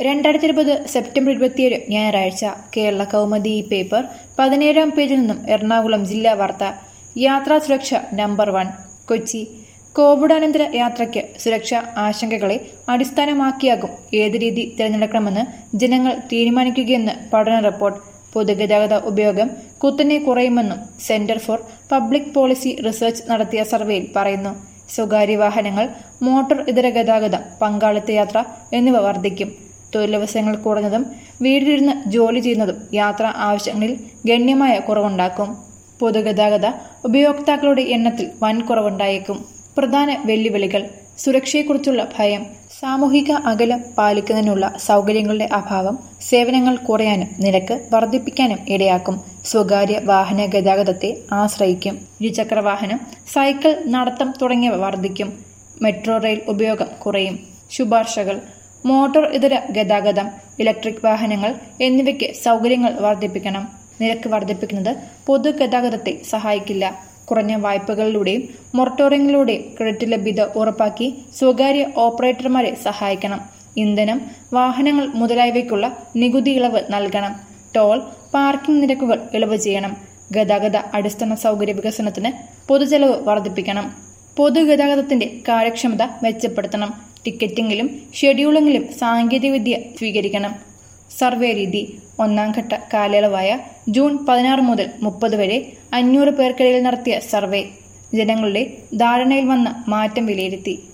രണ്ടായിരത്തി ഇരുപത് സെപ്റ്റംബർ ഇരുപത്തിയേഴ് ഞായറാഴ്ച കേരള കൗമുദി പേപ്പർ പതിനേഴാം പേജിൽ നിന്നും എറണാകുളം ജില്ലാ വാർത്ത യാത്രാ സുരക്ഷ നമ്പർ വൺ കൊച്ചി കോവിഡാനന്തര യാത്രയ്ക്ക് സുരക്ഷാ ആശങ്കകളെ അടിസ്ഥാനമാക്കിയാകും ഏത് രീതി തിരഞ്ഞെടുക്കണമെന്ന് ജനങ്ങൾ തീരുമാനിക്കുകയെന്ന് പഠന റിപ്പോർട്ട് പൊതുഗതാഗത ഉപയോഗം കുത്തനെ കുറയുമെന്നും Centre for Public Policy Research നടത്തിയ സർവേയിൽ പറയുന്നു സ്വകാര്യ വാഹനങ്ങൾ മോട്ടോർ ഇതര ഗതാഗതം പങ്കാളിത്ത യാത്ര എന്നിവ വർദ്ധിക്കും തൊഴിലവസരങ്ങൾ കുറഞ്ഞതും വീട്ടിലിരുന്ന് ജോലി ചെയ്യുന്നതും യാത്രാ ആവശ്യങ്ങളിൽ ഗണ്യമായ കുറവുണ്ടാക്കും പൊതുഗതാഗത ഉപയോക്താക്കളുടെ എണ്ണത്തിൽ വൻ കുറവുണ്ടായേക്കും പ്രധാന വെല്ലുവിളികൾ സുരക്ഷയെക്കുറിച്ചുള്ള ഭയം സാമൂഹിക അകലം പാലിക്കുന്നതിനുള്ള സൗകര്യങ്ങളുടെ അഭാവം സേവനങ്ങൾ കുറയാനും നിരക്ക് വർദ്ധിപ്പിക്കാനും ഇടയാക്കും സ്വകാര്യ വാഹന ഗതാഗതത്തെ ആശ്രയിക്കും ഇരുചക്ര വാഹനം സൈക്കിൾ നടത്തം തുടങ്ങിയവ വർദ്ധിക്കും മെട്രോ റെയിൽ ഉപയോഗം കുറയും ശുപാർശകൾ മോട്ടോർ ഇതര ഗതാഗതം ഇലക്ട്രിക് വാഹനങ്ങൾ എന്നിവയ്ക്ക് സൗകര്യങ്ങൾ വർദ്ധിപ്പിക്കണം നിരക്ക് വർദ്ധിപ്പിക്കുന്നത് പൊതുഗതാഗതത്തെ സഹായിക്കില്ല കുറഞ്ഞ വായ്പകളിലൂടെയും മൊറട്ടോറിയങ്ങളിലൂടെയും ക്രെഡിറ്റ് ലഭ്യത ഉറപ്പാക്കി സ്വകാര്യ ഓപ്പറേറ്റർമാരെ സഹായിക്കണം ഇന്ധനം വാഹനങ്ങൾ മുതലായവയ്ക്കുള്ള നികുതി ഇളവ് നൽകണം ടോൾ പാർക്കിംഗ് നിരക്കുകൾ ഇളവ് ചെയ്യണം ഗതാഗത അടിസ്ഥാന സൗകര്യ വികസനത്തിന് പൊതുചെലവ് വർദ്ധിപ്പിക്കണം പൊതുഗതാഗതത്തിന്റെ കാര്യക്ഷമത മെച്ചപ്പെടുത്തണം ടിക്കറ്റിംഗിലും ഷെഡ്യൂളിംഗിലും സാങ്കേതികവിദ്യ സ്വീകരിക്കണം സർവേ രീതി ഒന്നാം ഘട്ട കാലയളവായ ജൂൺ പതിനാറ് മുതൽ മുപ്പത് വരെ അഞ്ഞൂറ് പേർക്കിടയിൽ നടത്തിയ സർവേ ജനങ്ങളുടെ ധാരണയിൽ വന്ന മാറ്റം വിലയിരുത്തി